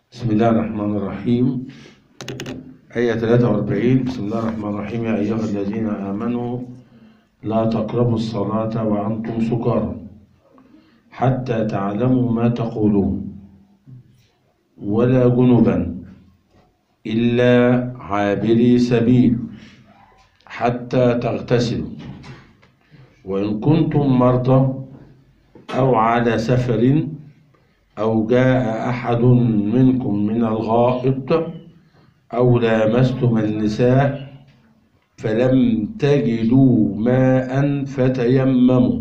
بسم الله الرحمن الرحيم آية 43 بسم الله الرحمن الرحيم يا أيها الذين آمنوا لا تقربوا الصلاة وأنتم سكارى حتى تعلموا ما تقولون ولا جنبا إلا عابري سبيل حتى تغتسلوا وإن كنتم مرضى أو على سفر أو جاء أحد منكم من الغائط أو لامستم النساء فلم تجدوا ماء فتيمموا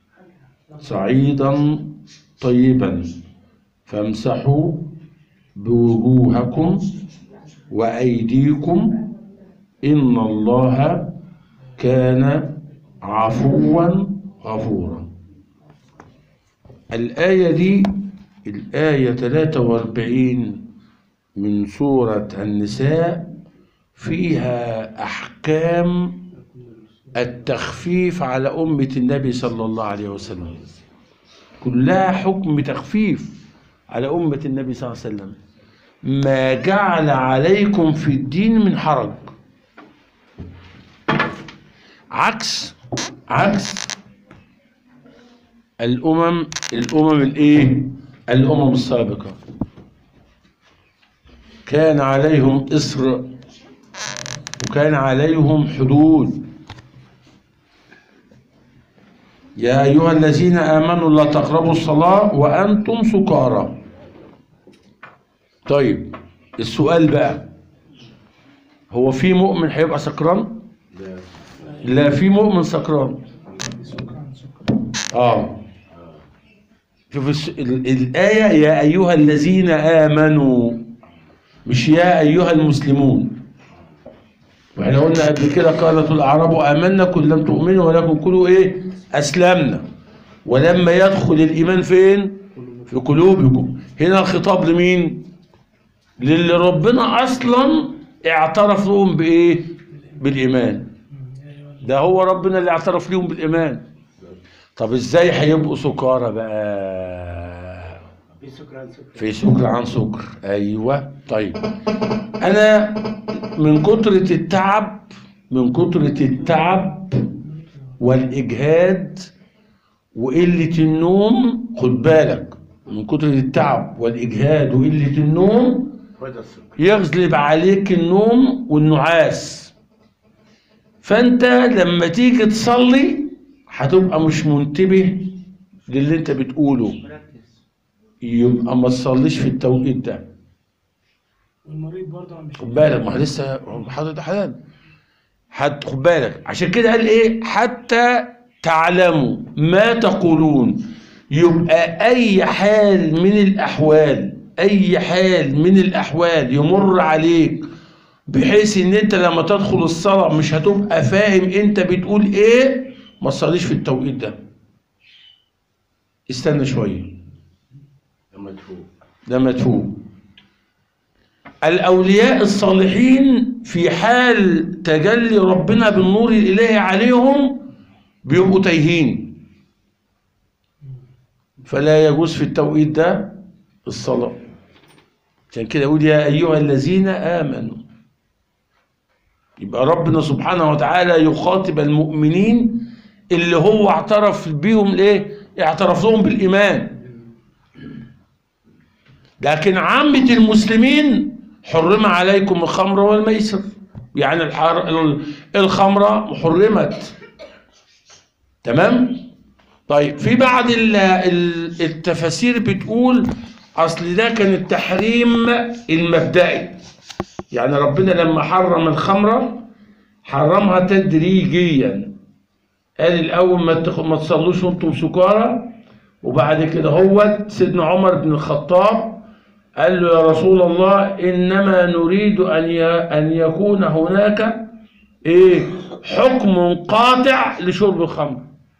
صعيدا طيبا فامسحوا بوجوهكم وأيديكم إن الله كان عفوا غفورا الآية دي الآية 43 من سورة النساء فيها أحكام التخفيف على أمة النبي صلى الله عليه وسلم كلها حكم تخفيف على أمة النبي صلى الله عليه وسلم ما جعل عليكم في الدين من حرج عكس عكس الأمم الأمم الإيه؟ الأمم السابقة كان عليهم إصر وكان عليهم حدود يا أيها الذين آمنوا لا تقربوا الصلاة وأنتم سكارى طيب السؤال بقى هو في مؤمن هيبقى سكران؟ لا في مؤمن سكران اه شوف الس... ال... الآية يا أيها الذين آمنوا مش يا أيها المسلمون واحنا قلنا قبل كده قالت الأعراب آمنا كل لم تؤمنوا ولكن كلوا إيه أسلمنا ولما يدخل الإيمان فين في قلوبكم هنا الخطاب لمين للي ربنا أصلا اعترف لهم بإيه بالإيمان ده هو ربنا اللي اعترف لهم بالإيمان طب ازاي هيبقوا سكارى بقى في سكر سكر في سكر عن سكر ايوه طيب انا من كترة التعب من كترة التعب والاجهاد وقلة النوم خد بالك من كترة التعب والاجهاد وقلة النوم وده السكر يغلب عليك النوم والنعاس فانت لما تيجي تصلي هتبقى مش منتبه للي انت بتقوله يبقى ما تصليش في التوقيت ده والمريض برضه مش خد بالك ما هو لسه حاطط حلال حد خد بالك عشان كده قال ايه حتى تعلموا ما تقولون يبقى اي حال من الاحوال اي حال من الاحوال يمر عليك بحيث ان انت لما تدخل الصلاة مش هتبقى فاهم انت بتقول ايه ما تصليش في التوقيت ده استنى شوية لما تفوق لما تفوق الأولياء الصالحين في حال تجلي ربنا بالنور الإلهي عليهم بيبقوا تايهين فلا يجوز في التوقيت ده الصلاة عشان كده يقول يا أيها الذين آمنوا يبقى ربنا سبحانه وتعالى يخاطب المؤمنين اللي هو اعترف بيهم الايه اعترف لهم بالإيمان لكن عامة المسلمين حرم عليكم الخمر والميسر يعني الحر... ال- الخمرة حرمت تمام طيب في بعض ال- ال- التفاسير بتقول اصل ده كان التحريم المبدئي يعني ربنا لما حرم الخمرة حرمها تدريجيا قال الاول ما تخ- ما تصلوش وانتم سكارى وبعد كده هو سيدنا عمر بن الخطاب قال له يا رسول الله انما نريد ان ي- ان يكون هناك ايه حكم قاطع لشرب الخمر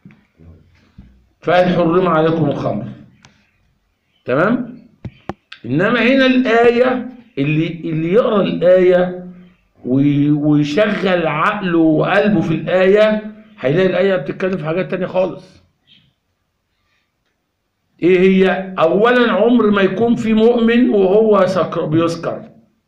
فقال حرم عليكم الخمر تمام انما هنا الايه اللي اللي يقرا الايه وي- ويشغل عقله وقلبه في الايه هيلاقي الايه بتتكلم في حاجات تانية خالص ايه هي اولا عمر ما يكون في مؤمن وهو سكر بيسكر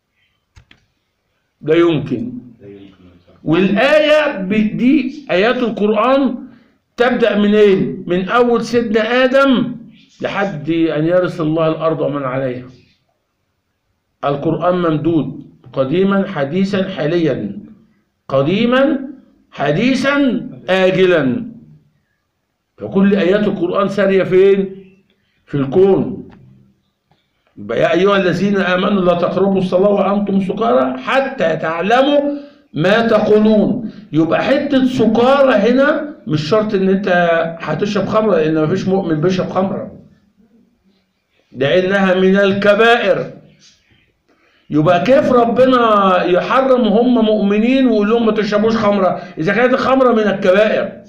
لا يمكن لا يمكن أن يصح. والآية ب- دي آيات القرآن تبدأ منين؟ من أول سيدنا آدم لحد أن يرث الله الأرض ومن عليها. القرآن ممدود قديما حديثا حاليا قديما حديثا آجلا فكل آيات القرآن سارية فين؟ في الكون يبقى يا أيها الذين آمنوا لا تقربوا الصلاة وأنتم سكارى حتى تعلموا ما تقولون يبقى حتة سكارى هنا مش شرط إن أنت هتشرب خمرة لأن مفيش مؤمن بيشرب خمرة لأنها من الكبائر يبقى كيف ربنا يحرم هم مؤمنين ويقول لهم ما تشربوش خمرة إذا كانت الخمرة من الكبائر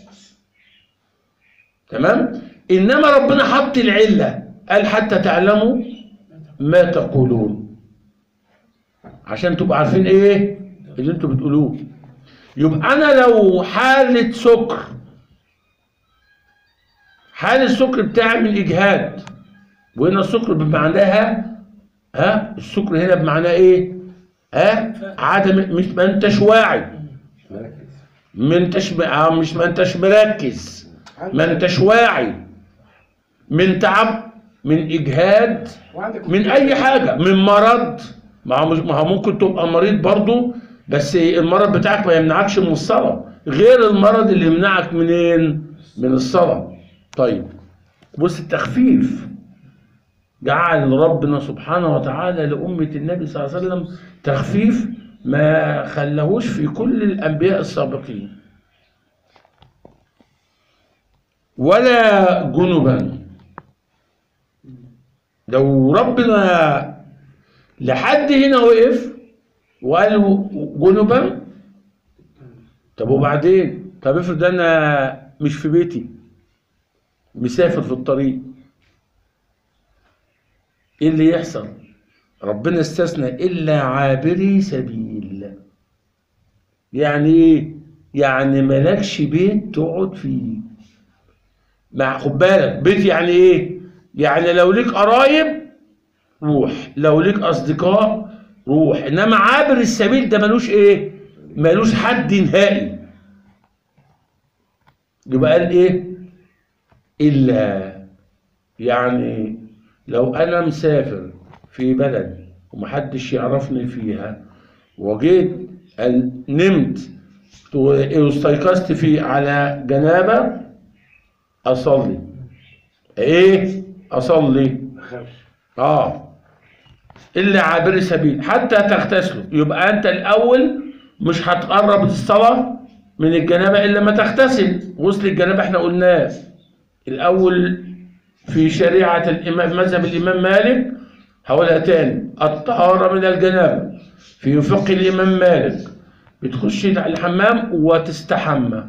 تمام إنما ربنا حط العلة قال حتى تعلموا ما تقولون عشان تبقوا عارفين ايه اللي انتوا بتقولوه يبقى انا لو حالة سكر حال السكر بتاعي من اجهاد وهنا السكر بمعناها ها السكر هنا بمعناه ايه ها عدم مش ما انتش واعي مركز ما انتش آه، مش ما انتش مركز ما انتش واعي من تعب من اجهاد وعندك من اي حاجه من مرض ما هو مش- ما هو ممكن تبقى مريض برضو بس المرض بتاعك ما يمنعكش من الصلاه غير المرض اللي يمنعك منين من الصلاه طيب بص التخفيف جعل ربنا سبحانه وتعالى لأمة النبي صلى الله عليه وسلم تخفيف ما خلاهوش في كل الأنبياء السابقين ولا جنبا لو ربنا لحد هنا وقف وقال جنبا طب وبعدين طب افرض انا مش في بيتي مسافر في الطريق ايه اللي يحصل ربنا استثنى الا عابري سبيل يعني ايه يعني مالكش بيت تقعد فيه مع خد بالك بيت يعني ايه يعني لو ليك قرايب روح لو ليك اصدقاء روح انما عابر السبيل ده ملوش ايه ملوش حد نهائي يبقى قال ايه الا يعني لو انا مسافر في بلد ومحدش يعرفني فيها وجيت قال نمت واستيقظت في على جنابه اصلي ايه اصلي ما خافش اه الا عابر سبيل حتى تغتسلوا يبقى انت الاول مش هتقرب الصلاه من الجنابه الا ما تغتسل غسل الجنابه احنا قلناه الاول في شريعه الامام مذهب الامام مالك هقولها تاني الطهاره من الجنابه في فقه الامام مالك بتخش الحمام وتستحمى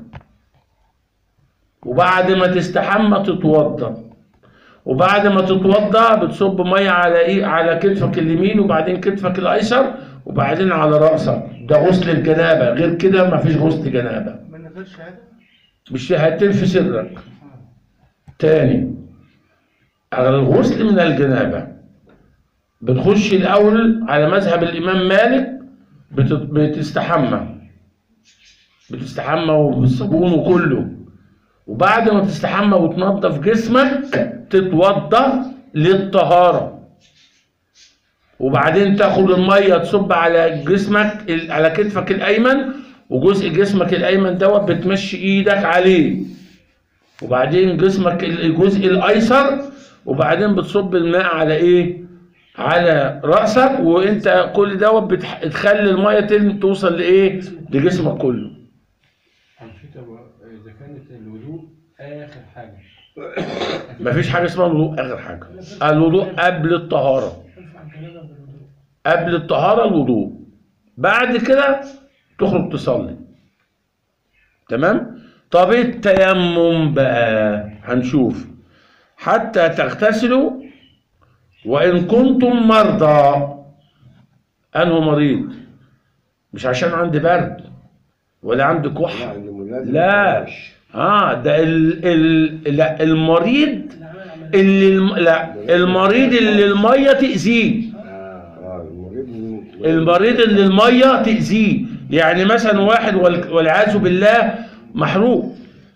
وبعد ما تستحمى تتوضا وبعد ما تتوضا بتصب ميه على ايه على كتفك اليمين وبعدين كتفك الايسر وبعدين على راسك ده غسل الجنابه غير كده مفيش غسل جنابه من غير شهاده بالشهادتين في سرك تاني على الغسل من الجنابه بتخش الاول على مذهب الامام مالك بت- بتستحمى بتستحمى بالصابون وكله وبعد ما تستحمى وتنظف جسمك تتوضا للطهاره وبعدين تاخد الميه تصب على جسمك ال- على كتفك الايمن وجزء جسمك الايمن دوت بتمشي ايدك عليه وبعدين جسمك ال- الجزء الايسر وبعدين بتصب الماء على ايه على راسك وانت كل دوت بتح- تخلي الميه تل- توصل لايه لجسمك كله نسيت أبو- إذا كانت الوضوء آخر حاجة مفيش حاجه اسمها الوضوء اخر حاجه الوضوء قبل الطهاره ارفع الجنابه بالوضوء قبل الطهارة الوضوء بعد كده تخرج تصلي تمام طب التيمم بقى هنشوف حتى تغتسلوا وإن كنتم مرضى أنه مريض مش عشان عندي برد ولا عندي كحة عنده ملازم لا اه ده ال ال لا المريض العمل عمل اللي الم... لا المريض اللي الميه تاذيه اه المريض المريض اللي الميه تاذيه يعني مثلا واحد وال- والعياذ بالله محروق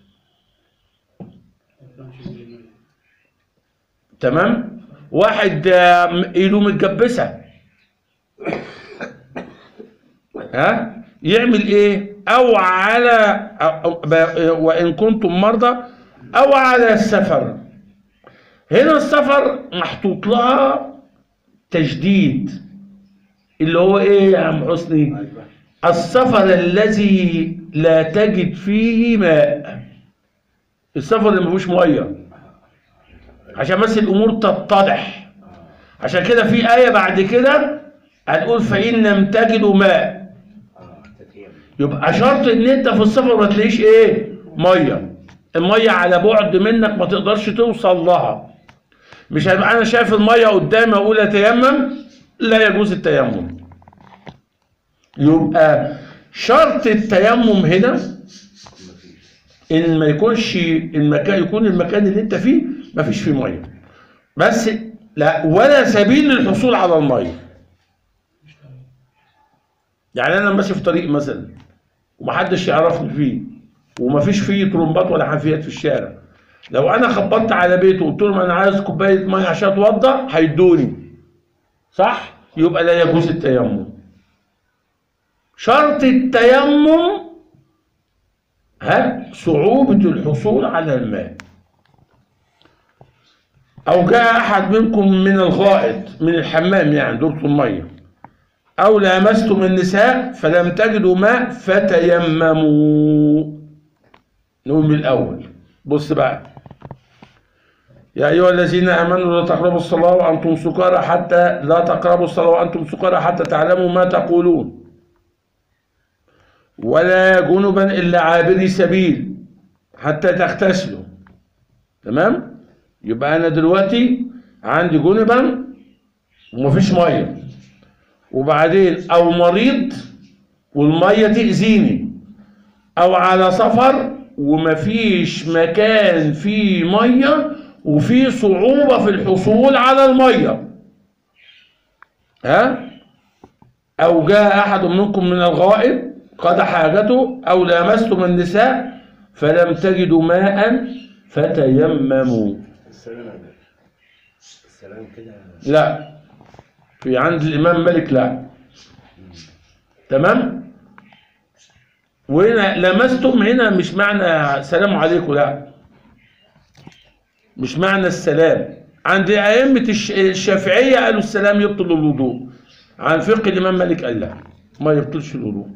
تمام واحد آه، م- ايده متجبسه ها يعمل ايه او على أو- أو- ب- وان كنتم مرضى او على السفر هنا السفر محطوط لها تجديد اللي هو ايه يا عم حسني السفر الذي لا تجد فيه ماء السفر اللي ما فيهوش ميه عشان بس الامور تتضح عشان كده في ايه بعد كده هنقول فان لم تجدوا ماء يبقى شرط ان انت في السفر ما تلاقيش ايه ميه الميه على بعد منك ما تقدرش توصل لها مش هيبقى انا شايف الميه قدامي اقول اتيمم لا يجوز التيمم يبقى شرط التيمم هنا ان ما يكونش المكان يكون المكان اللي انت فيه ما فيش فيه ميه بس لا ولا سبيل للحصول على الميه يعني انا ماشي في طريق مثلا ومحدش يعرفني فيه ومفيش فيه طرمبات ولا حنفيات في الشارع لو انا خبطت على بيته وقلت لهم انا عايز كوبايه ميه عشان اتوضى هيدوني صح يبقى لا يجوز التيمم شرط التيمم ها صعوبة الحصول على الماء أو جاء أحد منكم من الغائط من الحمام يعني دورة المية أو لامستم النساء فلم تجدوا ماء فتيمموا نقول من الأول بص بقى يا أيها الذين آمنوا لا تقربوا الصلاة وأنتم سكارى حتى لا تقربوا الصلاة وأنتم سكارى حتى تعلموا ما تقولون ولا جنبا إلا عابري سبيل حتى تغتسلوا تمام يبقى أنا دلوقتي عندي جنبا ومفيش مية وبعدين أو مريض والمية تأذيني أو على سفر ومفيش مكان فيه مية وفيه صعوبة في الحصول على المية ها أو جاء أحد منكم من الغائب قضى حاجته أو لامستم النساء فلم تجدوا ماء فتيمموا السلام عليكم السلام كده لا في عند الإمام مالك لا تمام وهنا لمستم هنا مش معنى سلام عليكم لا مش معنى السلام عند أئمة الش- الشافعية قالوا السلام يبطل الوضوء عن فقه الإمام مالك قال لا ما يبطلش الوضوء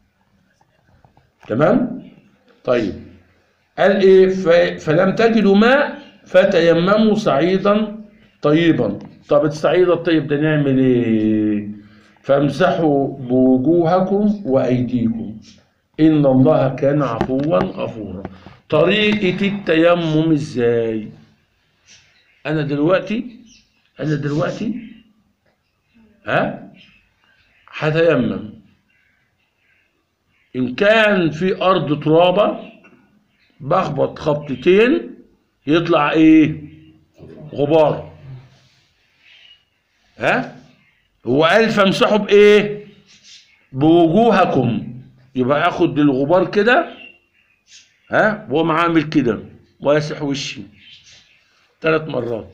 تمام طيب قال ايه ف- فلم تجدوا ماء فتيمموا صعيدا طيبا طب الصعيد الطيب ده نعمل ايه فامسحوا بوجوهكم وايديكم ان الله كان عفوا غفورا طريقة التيمم ازاي انا دلوقتي انا دلوقتي ها هتيمم ان كان في ارض ترابه بخبط خبطتين يطلع ايه غبار ها هو قال فامسحوا بايه بوجوهكم يبقى اخد الغبار كده ها واقوم عامل كده واسح وشي ثلاث مرات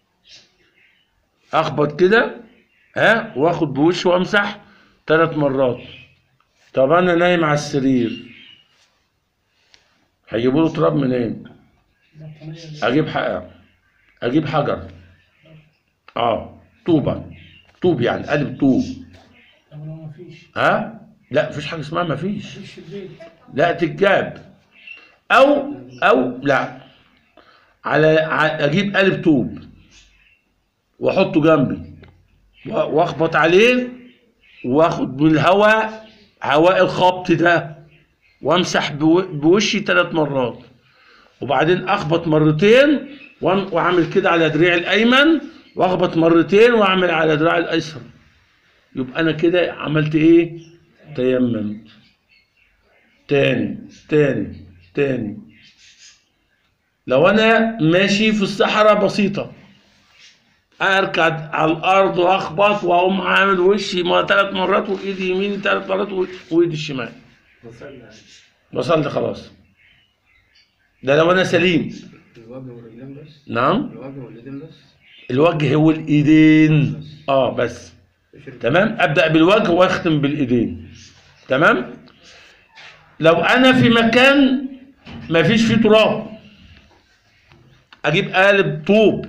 اخبط كده ها واخد بوشي وامسح ثلاث مرات طب انا نايم على السرير هيجيبوا له تراب منين اجيب حق اجيب حجر اه طوبه طوب يعني قلب طوب طب لو مفيش ها لا مفيش حاجه اسمها مفيش مفيش في البيت لا تتجاب او او لا على ع- اجيب قالب طوب واحطه جنبي و- واخبط عليه واخد من الهواء هواء الخبط ده وامسح بو- بوشي ثلاث مرات وبعدين اخبط مرتين وأم- واعمل كده على دراعي الايمن واخبط مرتين واعمل على دراعي الايسر يبقى انا كده عملت ايه تيممت تاني تاني تاني لو انا ماشي في الصحراء بسيطه اركع على الارض واخبط واقوم عامل وشي ما ثلاث مرات وايدي يمين ثلاث مرات و- وايدي الشمال وصلت خلاص ده لو انا سليم الوجه والرجلين بس نعم الوجه واليدين بس الوجه والايدين اه بس تمام ابدا بالوجه واختم بالايدين تمام لو انا في مكان ما فيش فيه تراب اجيب قالب طوب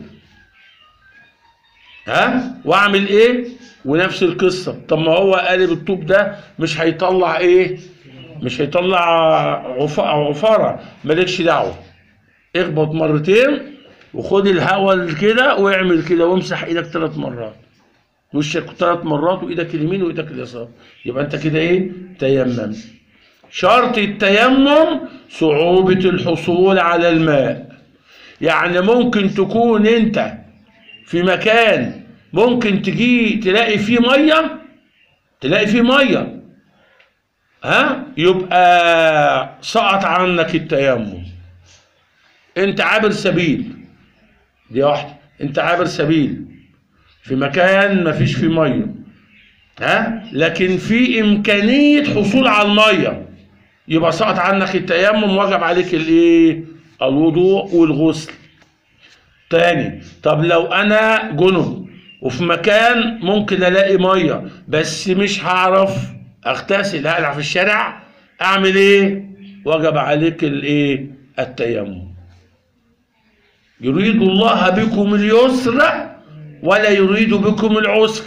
ها واعمل ايه ونفس القصه طب ما هو قالب الطوب ده مش هيطلع ايه مش هيطلع عف- عفاره مالكش دعوه اخبط مرتين وخد الهواء كده واعمل كده وامسح ايدك ثلاث مرات وشك ثلاث مرات وايدك اليمين وايدك اليسار يبقى انت كده ايه تيمم شرط التيمم صعوبة الحصول على الماء يعني ممكن تكون انت في مكان ممكن تجي تلاقي فيه ميه تلاقي فيه ميه ها يبقى سقط عنك التيمم انت عابر سبيل دي واحده انت عابر سبيل في مكان ما فيش فيه ميه ها لكن في امكانيه حصول على الميه يبقى سقط عنك التيمم وجب عليك الايه الوضوء والغسل تاني طب لو انا جنب وفي مكان ممكن الاقي ميه بس مش هعرف اغتسل هقلع في الشارع اعمل ايه وجب عليك الايه التيمم يريد الله بكم اليسر ولا يريد بكم العسر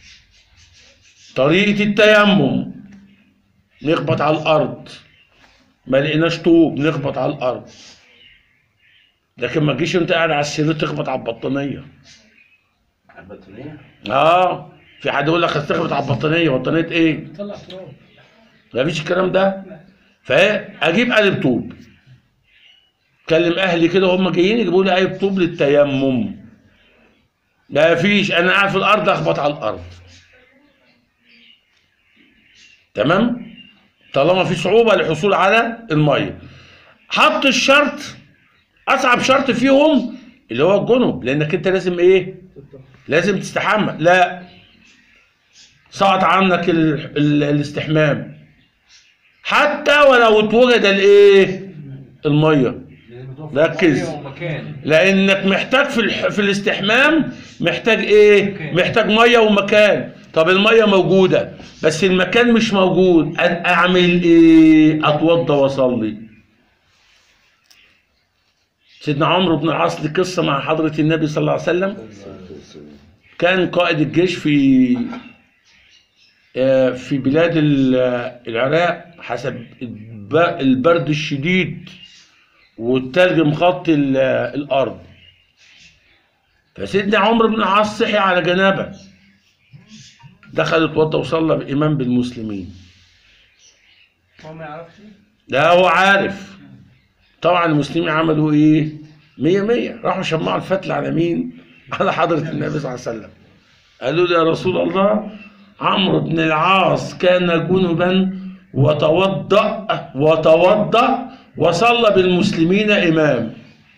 طريقة التيمم نخبط على الأرض ما لقيناش طوب نخبط على الأرض لكن ما تجيش انت قاعد على السرير تخبط على البطانية البطانية اه في حد يقول لك هتخبط على البطانية بطانية ايه؟ طلع تراب ما فيش الكلام ده فاجيب قالب طوب كلم اهلي كده وهم جايين يجيبوا لي قالب طوب للتيمم ما فيش انا قاعد في الارض اخبط على الارض تمام طالما في صعوبه للحصول على الميه حط الشرط اصعب شرط فيهم اللي هو الجنب لانك انت لازم ايه لازم تستحمى لا سقط عنك ال... ال... الاستحمام حتى ولو اتوجد الايه الميه ركز. مكان لانك محتاج في الح... في الاستحمام محتاج ايه مكان. محتاج ميه ومكان طب الميه موجوده بس المكان مش موجود أ- اعمل ايه اتوضى واصلي سيدنا عمرو بن العاص دي قصه مع حضره النبي صلى الله عليه وسلم كان قائد الجيش في آه، في بلاد ال- العراق حسب الب- البرد الشديد والتلج مغطي ال- الارض فسيدنا عمرو بن العاص صحي على جنابه دخل اتوضى وصلى بامام بالمسلمين هو ما يعرفش ده هو عارف طبعا المسلمين عملوا ايه مية مية راحوا شمعوا الفتل على مين على حضرة النبي صلى الله عليه وسلم قالوا له يا رسول الله عمرو بن العاص كان جنبا وتوضأ وتوضأ وصلى بالمسلمين إمام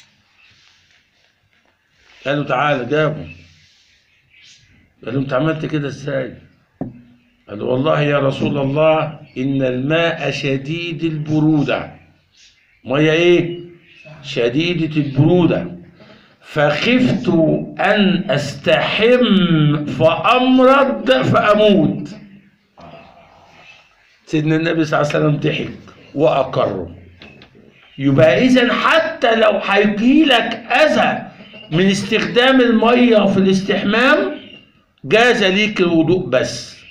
قالوا تعالى جابوا قالوا انت عملت كده ازاي قالوا والله يا رسول الله ان الماء شديد البرودة مية ايه شديدة البرودة فخفت ان استحم فامرض فاموت سيدنا النبي صلى الله عليه وسلم ضحك واقره يبقى اذا حتى لو هيجيلك اذى من استخدام الميه في الاستحمام جاز ليك الوضوء بس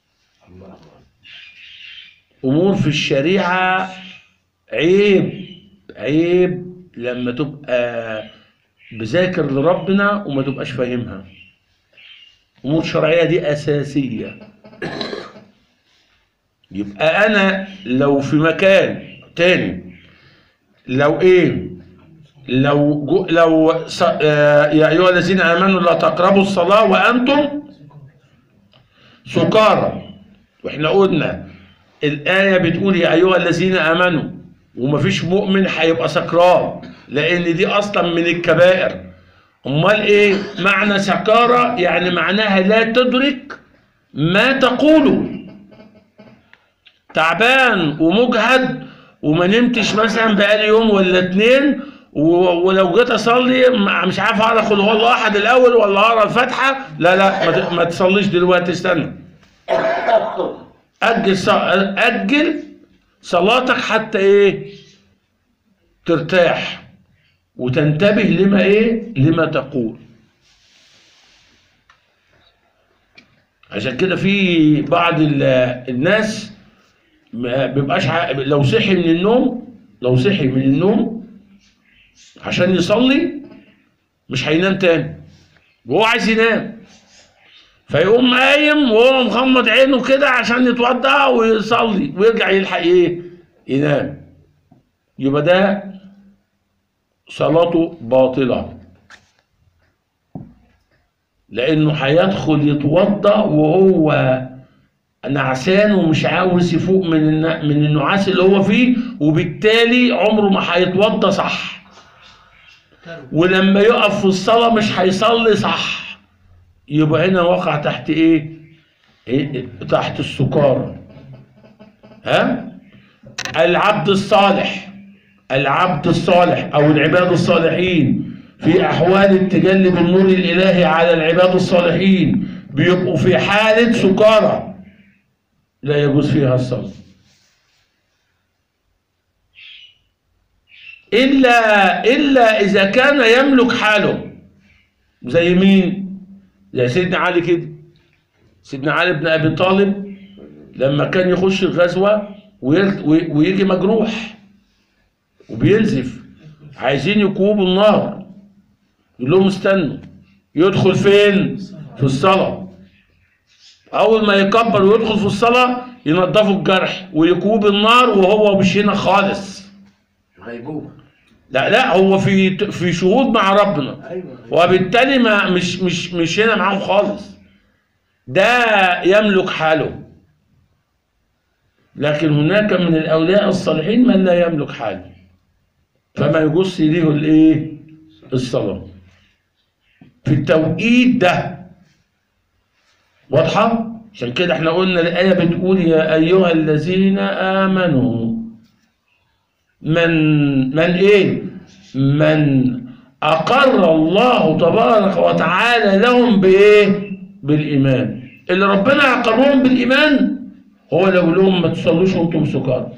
امور في الشريعه عيب عيب لما تبقى بذاكر لربنا وما تبقاش فاهمها امور شرعيه دي اساسيه يبقى انا لو في مكان تاني لو ايه لو جو لو ص... آه يا ايها الذين امنوا لا تقربوا الصلاه وانتم سكارى واحنا قلنا الايه بتقول يا ايها الذين امنوا ومفيش مؤمن هيبقى سكران لان دي اصلا من الكبائر امال ايه معنى سكارى يعني معناها لا تدرك ما تقوله تعبان ومجهد وما نمتش مثلا بقالي يوم ولا اتنين و- ولو جيت اصلي م- مش عارف اقرا قل هو الله احد الاول ولا اقرا الفاتحه لا لا ما ت- ما تصليش دلوقتي استنى اجل ص- اجل صلاتك حتى ايه ترتاح وتنتبه لما ايه لما تقول عشان كده في بعض ال- الناس ما بيبقاش ع- لو صحي من النوم لو صحي من النوم عشان يصلي مش هينام تاني وهو عايز ينام فيقوم قايم وهو مغمض عينه كده عشان يتوضع ويصلي ويرجع يلحق ايه ينام يبقى ده صلاته باطلة لأنه هيدخل يتوضأ وهو نعسان ومش عاوز يفوق من الن- من النعاس اللي هو فيه وبالتالي عمره ما هيتوضأ صح ولما يقف في الصلاة مش هيصلي صح يبقى هنا وقع تحت ايه؟ إيه؟ تحت السكارى ها؟ العبد الصالح العبد الصالح او العباد الصالحين في احوال التجلي بالنور الالهي على العباد الصالحين بيبقوا في حالة سكارى لا يجوز فيها الصلاة إلا إلا إذا كان يملك حاله زي مين؟ زي سيدنا علي كده سيدنا علي بن أبي طالب لما كان يخش الغزوة ويل- وي- ويجي مجروح وبينزف عايزين يكوبوا النار يقول لهم استنوا يدخل فين؟ في الصلاة أول ما يكبر ويدخل في الصلاة ينضفوا الجرح ويكوب النار وهو مش هنا خالص غيبوبة لا لا هو في في شهود مع ربنا ايوه وبالتالي ما مش مش مش هنا معاهم خالص ده يملك حاله لكن هناك من الاولياء الصالحين من لا يملك حاله فما يجوز ليه الايه الصلاه في التوقيت ده واضحه عشان كده احنا قلنا الايه بتقول يا ايها الذين امنوا من من ايه من اقر الله تبارك وتعالى لهم بايه بالايمان اللي ربنا اقرهم بالايمان هو لو لهم ما تصلوش وانتم سكارى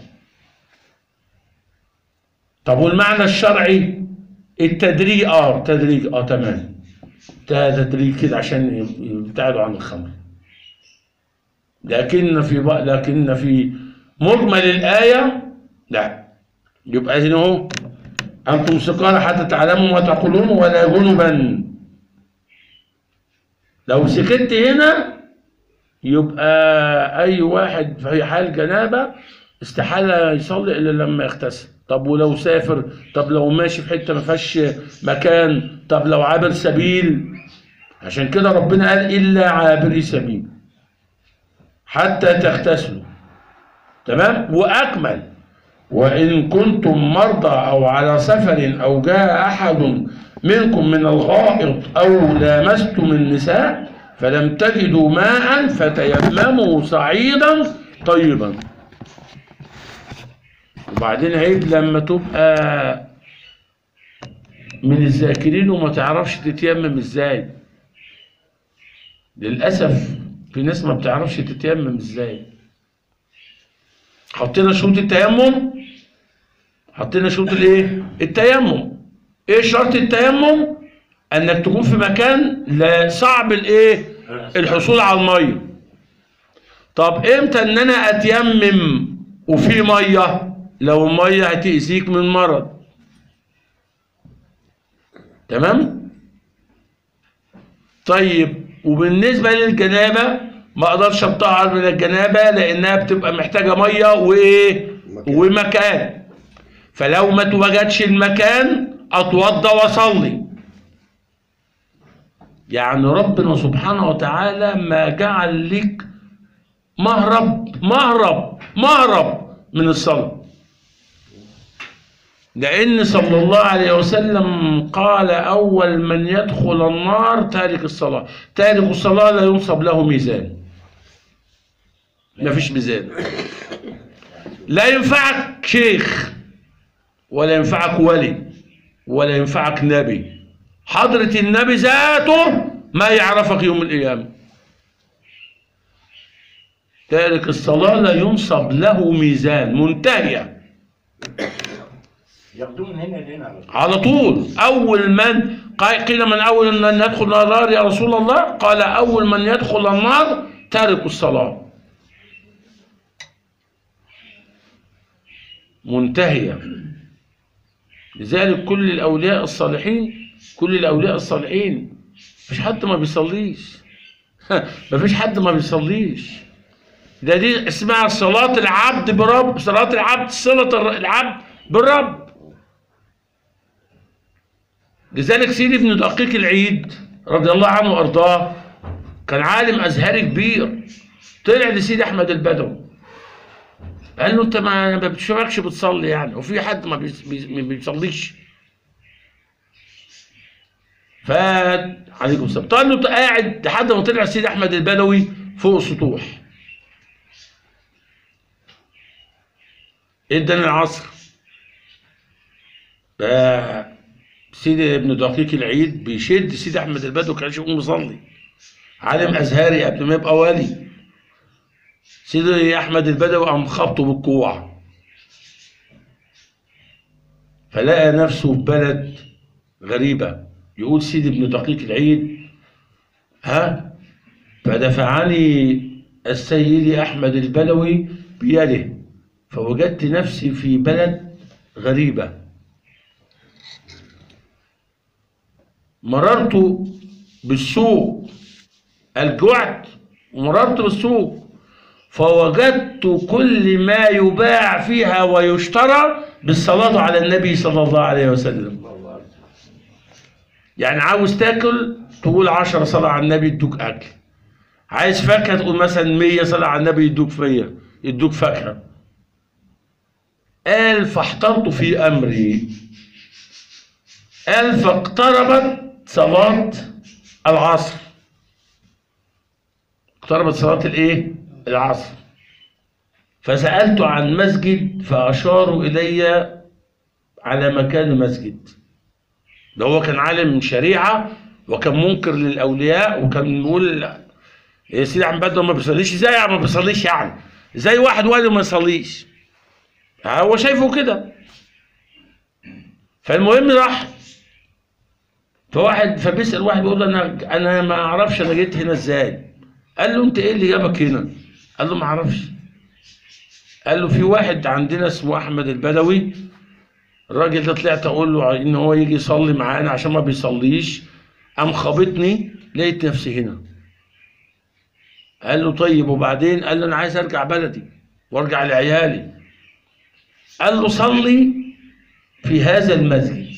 طب والمعنى الشرعي التدريج اه تدريج اه تمام ده تدريج كده عشان يبتعدوا عن الخمر لكن في بق- لكن في مجمل الآية لا يبقى هنا اهو أنتم سكارى حتى تعلموا ما تقولون ولا جنبا لو سكت هنا يبقى أي واحد في حال جنابة استحالة يصلي إلا لما يغتسل طب ولو سافر طب لو ماشي في حتة ما فيهاش مكان طب لو عابر سبيل عشان كده ربنا قال إلا عابري سبيل حتى تغتسلوا تمام وأكمل وإن كنتم مرضى أو على سفر أو جاء أحد منكم من الغائط أو لامستم النساء فلم تجدوا ماء فتيمموا صعيدا طيبا وبعدين عيب لما تبقى من الذاكرين وما تعرفش تتيمم ازاي للأسف في ناس ما بتعرفش تتيمم ازاي حطينا شروط التيمم حطينا شروط الايه التيمم ايه شرط التيمم انك تكون في مكان لا صعب الايه الحصول على الميه طب امتى ان انا اتيمم وفي ميه لو الميه هتأذيك من مرض تمام طيب وبالنسبه للجنابه ما اقدرش اتطهر من الجنابه لانها بتبقى محتاجه ميه وايه مكان. ومكان فلو ما توجدش المكان اتوضى واصلي يعني ربنا سبحانه وتعالى ما جعل لك مهرب مهرب مهرب من الصلاه لأن صلى الله عليه وسلم قال أول من يدخل النار تارك الصلاة تارك الصلاة لا ينصب له ميزان ما فيش ميزان لا ينفعك شيخ ولا ينفعك ولي ولا ينفعك نبي حضرة النبي ذاته ما يعرفك يوم القيامة تارك الصلاة لا ينصب له ميزان منتهية ياخدوه من هنا لهنا على طول على طول أول من قال- قيل من أول من يدخل النار يا رسول الله قال أول من يدخل النار تارك الصلاة منتهية لذلك كل الأولياء الصالحين كل الأولياء الصالحين مفيش حد ما بيصليش مفيش حد ما بيصليش ده دي اسمها صلاة العبد برب صلاة العبد صلة الر- العبد بالرب لذلك سيدي ابن دقيق العيد رضي الله عنه وارضاه كان عالم ازهري كبير طلع لسيدي احمد البدوي قال له انت ما ما بتشوفكش بتصلي يعني وفي حد ما بيص- بي- ما بيصليش ف عليكم السلام قال له قاعد لحد ما طلع سيدي احمد البدوي فوق السطوح ادى العصر ف- سيدي ابن دقيق العيد بيشد سيدي احمد البدوي كان يقوم يصلي عالم ازهري قبل ما يبقى والي سيدي احمد البدوي قام خبطه بالكوع فلقى نفسه في بلد غريبه يقول سيدي ابن دقيق العيد ها فدفعني السيد احمد البدوي بيده فوجدت نفسي في بلد غريبه مررت بالسوق الجعت ومررت بالسوق فوجدت كل ما يباع فيها ويشترى بالصلاة على النبي صلى الله عليه وسلم يعني عاوز تاكل تقول عشرة صلاة على النبي يدوك أكل عايز فاكهة تقول مثلا مية صلاة على النبي يدوك مية يدوك فاكهة قال فاحترت في أمري قال فاقتربت صلاة العصر اقتربت صلاة الايه؟ العصر فسألت عن مسجد فأشاروا إلي على مكان مسجد ده هو كان عالم شريعة وكان منكر للأولياء وكان بيقول يا سيدي عم بدر ما بيصليش ازاي ما بيصليش يعني زي واحد والي ما يصليش هو شايفه كده فالمهم راح فواحد فبيسأل واحد بيقول له انا انا ما اعرفش انا جيت هنا ازاي قال له انت ايه اللي جابك هنا قال له ما اعرفش قال له في واحد عندنا اسمه احمد البدوي الراجل ده طلعت اقول له ان هو يجي يصلي معانا عشان ما بيصليش قام خابطني لقيت نفسي هنا قال له طيب وبعدين قال له انا عايز ارجع بلدي وارجع لعيالي قال له صلي في هذا المسجد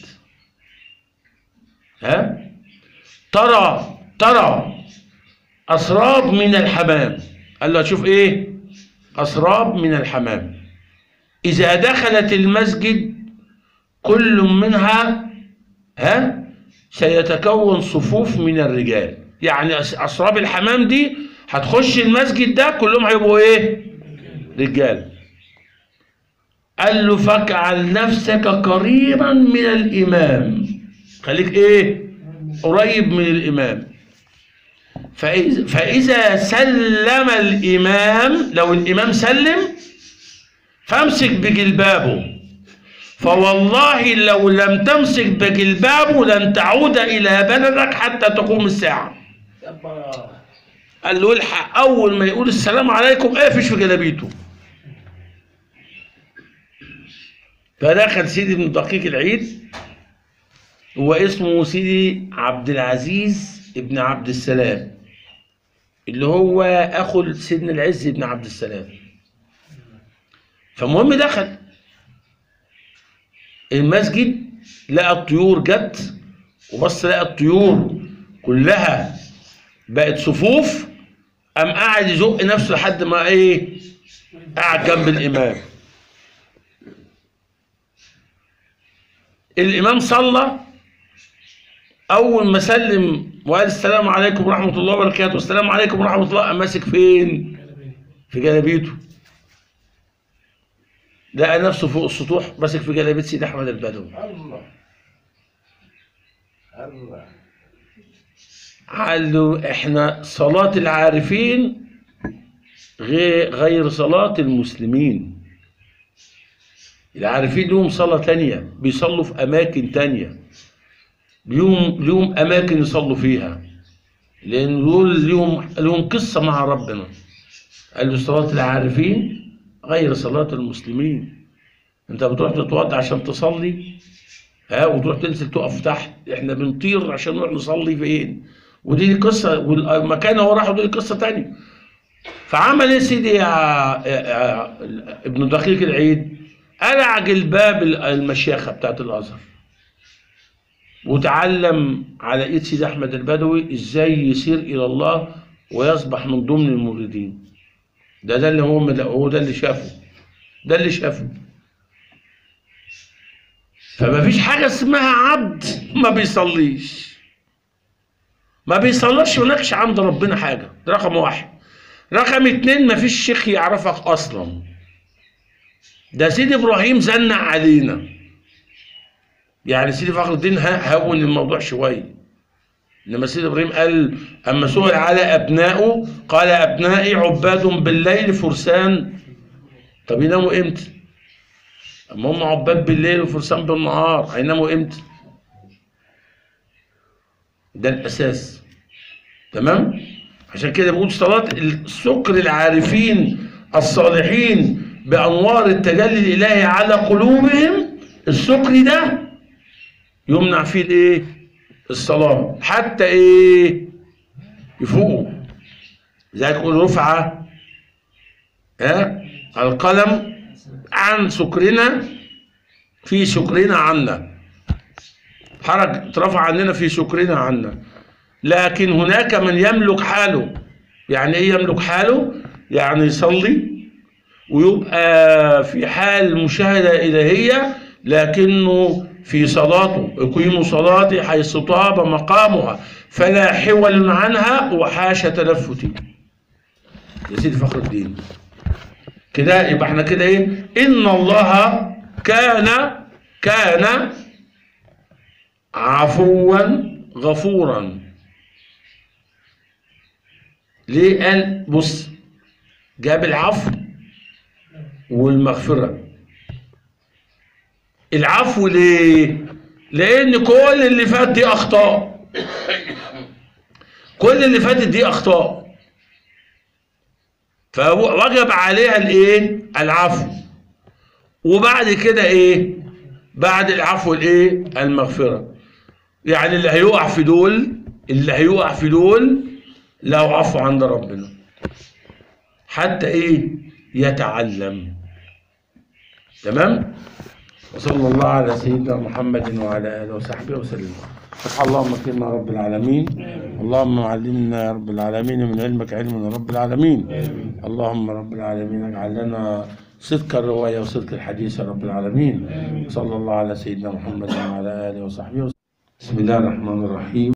ها ترى ترى أسراب من الحمام قال له هتشوف إيه أسراب من الحمام إذا دخلت المسجد كل منها ها سيتكون صفوف من الرجال يعني أس- أسراب الحمام دي هتخش المسجد ده كلهم هيبقوا إيه رجال قال له فاجعل نفسك قريبا من الإمام خليك إيه قريب من الإمام فإذا, فإذا سلم الإمام لو الإمام سلم فامسك بجلبابه فوالله لو لم تمسك بجلبابه لن تعود إلى بلدك حتى تقوم الساعة يابا قال له الحق أول ما يقول السلام عليكم قافش في جلابيته فدخل سيدي بن دقيق العيد هو اسمه سيدي عبد العزيز ابن عبد السلام اللي هو اخو سيدنا العز بن عبد السلام فالمهم دخل المسجد لقى الطيور جت وبص لقى الطيور كلها بقت صفوف قام قاعد يزق نفسه لحد ما ايه قاعد جنب الامام الامام صلى اول ما سلم وقال السلام عليكم ورحمه الله وبركاته والسلام عليكم ورحمه الله قام ماسك فين في جلابيته لقى نفسه فوق السطوح ماسك في جلابيه سيدي احمد البدوي الله الله قال له احنا صلاة العارفين غير غير صلاة المسلمين العارفين لهم صلاة تانية بيصلوا في أماكن تانية ليهم ليهم أماكن يصلوا فيها لأن دول ليهم ليهم قصة مع ربنا قال له صلاة العارفين غير صلاة المسلمين أنت بتروح تتوضع عشان تصلي ها وتروح تنزل تقف تحت احنا بنطير عشان نروح نصلي فين ودي قصه والمكان هو راح ودي قصه تانية فعمل ايه سيدي يا, يا, يا ابن دقيق العيد قلع جلباب المشيخه بتاعت الازهر وتعلم على ايد سيدي احمد البدوي ازاي يسير الى الله ويصبح من ضمن المريدين ده ده اللي هو هو ده اللي شافه ده اللي شافه فما فيش حاجة اسمها عبد ما بيصليش ما بيصليش ونكش عند ربنا حاجة ده رقم واحد رقم اتنين ما فيش شيخ يعرفك أصلا ده سيدي إبراهيم زنق علينا يعني سيدي فخر الدين ه- هون الموضوع شوية إنما سيدي إبراهيم قال أما سئل على أبنائه قال أبنائي عباد بالليل فرسان طب يناموا إمتى؟ اما هم عباد بالليل وفرسان بالنهار هيناموا امتى؟ ده الاساس تمام؟ عشان كده بقول صلاة السكر العارفين الصالحين بأنوار التجلي الإلهي على قلوبهم السكر ده يمنع فيه الايه؟ الصلاة حتى ايه؟ يفوقوا زي يقول رفعة ها القلم عن سكرنا في سكرنا عنا حرج اترفع عننا في سكرنا عنا لكن هناك من يملك حاله يعني ايه يملك حاله يعني يصلي ويبقى في حال مشاهدة إلهية لكنه في صلاته يقيم صلاتي حيث طاب مقامها فلا حول عنها وحاش تلفتي يا سيدي فخر الدين كده يبقى احنا كده ايه ان الله كان كان عفوا غفورا ليه قال بص جاب العفو والمغفرة العفو ليه لان كل اللي فات دي اخطاء كل اللي فاتت دي اخطاء فوجب عليها الايه العفو وبعد كده ايه بعد العفو الايه المغفرة يعني اللي هيقع في دول اللي هيقع في دول له عفو عند ربنا حتى ايه يتعلم تمام وصلى الله على سيدنا محمد وعلى اله وصحبه وسلم فتح اللهم كرمنا رب العالمين اللهم علمنا يا رب العالمين من علمك علم يا رب العالمين اللهم رب العالمين اجعل لنا صدق الروايه وصدق الحديث يا رب العالمين صلى الله على سيدنا محمد وعلى اله وصحبه وسلم بسم الله الرحمن الرحيم